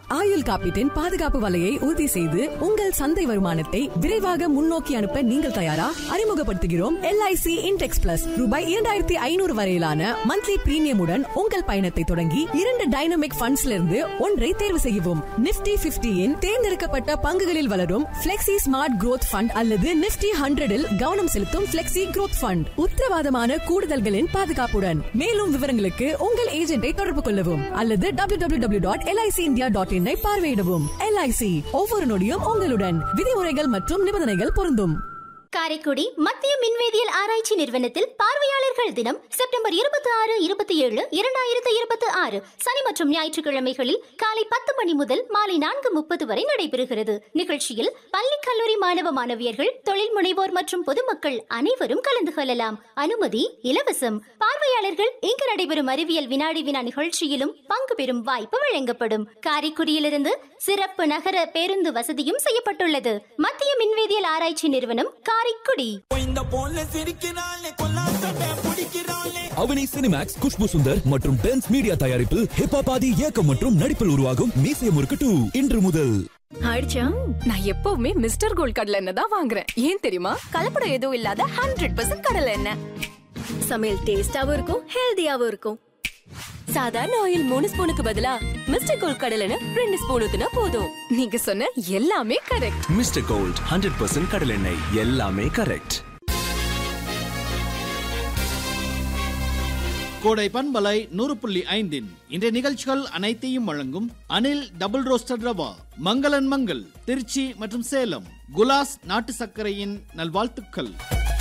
ஆயுள் காப்பீட்டின் பாதுகாப்பு வலையை உறுதி செய்து உங்கள் சந்தை வருமானத்தை விரைவாக முன்னோக்கி அனுப்ப நீங்கள் தயாரா அறிமுகப்படுத்துகிறோம் எல்ஐசி இன்டெக்ஸ் பிளஸ் ரூபாய் இரண்டாயிரத்தி ஐநூறு வரையிலான மந்த்லி பிரீமியமுடன் உங்கள் பயணத்தை தொடங்கி இரண்டு டைனமிக் ஃபண்ட்ஸ்ல இருந்து ஒன்றை தேர்வு செய்யவும் நிப்டி பிப்டியின் தேர்ந்தெடுக்கப்பட்ட பங்குகளில் வளரும் பிளெக்சி ஸ்மார்ட் growth ஃபண்ட் அல்லது நிப்டி ஹண்ட்ரடில் கவனம் செலுத்தும் பிளெக்சி growth ஃபண்ட் உத்தரவாதமான கூடுதல்களின் பாதுகாப்புடன் மேலும் விவரங்களுக்கு உங்கள் ஏஜென்ட்டை தொடர்பு கொள்ளவும் அல்லது W W W dot LIC India dot in பார்வையிடவும் எல்ஐசி ஒவ்வொரு நொடியும் உங்களுடன் விதிமுறைகள் மற்றும் நிபந்தனைகள் பொருந்தும் காரைக்குடி மத்திய மின்வேதியியல் ஆராய்ச்சி நிறுவனத்தில் பார்வையாளர்கள் தினம் செப்டம்பர் இருபத்தி ஆறு இருபத்தி ஏழு இரண்டாயிரத்து இருபத்தி ஆறு சனி மற்றும் ஞாயிற்றுக்கிழமைகளில் காலை பத்து மணி முதல் மாலை நான்கு முப்பது வரை நடைபெறுகிறது நிகழ்ச்சியில் பள்ளி கல்லூரி மாணவ மாணவியர்கள் தொழில் முனைவோர் மற்றும் பொதுமக்கள் அனைவரும் கலந்து கொள்ளலாம் அனுமதி இலவசம் பார்வையாளர்கள் இங்கு நடைபெறும் அறிவியல் வினாடி வினா நிகழ்ச்சியிலும் பங்கு பெறும் வாய்ப்பு வழங்கப்படும் காரைக்குடியிலிருந்து சிறப்பு நகர பேருந்து வசதியும் செய்யப்பட்டுள்ளது மத்திய மின்வேதியியல் ஆராய்ச்சி நிறுவனம் காரைக்குடி இந்த போன்ல சிரிக்கிறாளே கொல்லாசட்டை பிடிக்கிறாளே அவனி சினிமேக்ஸ் குஷ்பு சுந்தர் மற்றும் டென்ஸ் மீடியா தயாரிப்பில் ஹிப்பாபாதி இயக்கம் மற்றும் நடிப்பில் உருவாகும் மீசிய முறுக்கு டூ இன்று முதல் ஆயிடுச்சா நான் எப்பவுமே மிஸ்டர் கோல்ட் கடலை எண்ணெய் தான் வாங்குறேன் ஏன் தெரியுமா கலப்படம் எதுவும் இல்லாத ஹண்ட்ரட் பர்சன்ட் கடலை எண்ணெய் சமையல் டேஸ்டாவும் இருக்கும் ஹெல்தியாவும் இருக்கும் சாதாரண ஆயில் மூணு ஸ்பூனுக்கு பதிலா மிஸ்டர் கோல்ட் கடலை எண்ணெய் ரெண்டு ஸ்பூன் ஊத்துனா போதும் நீங்க சொன்ன எல்லாமே correct mister gold hundred percent கடலெண்ணெய் எல்லாமே கரெக்ட் கோடை பண்பலை நூறு புள்ளி ஐந்தின் இன்றைய நிகழ்ச்சிகள் அனைத்தையும் வழங்கும் அனில் டபுள் ரோஸ்டர் ரவா மங்களன் மங்கள் திருச்சி மற்றும் சேலம் குலாஸ் நாட்டு சர்க்கரையின் நல்வாழ்த்துக்கள்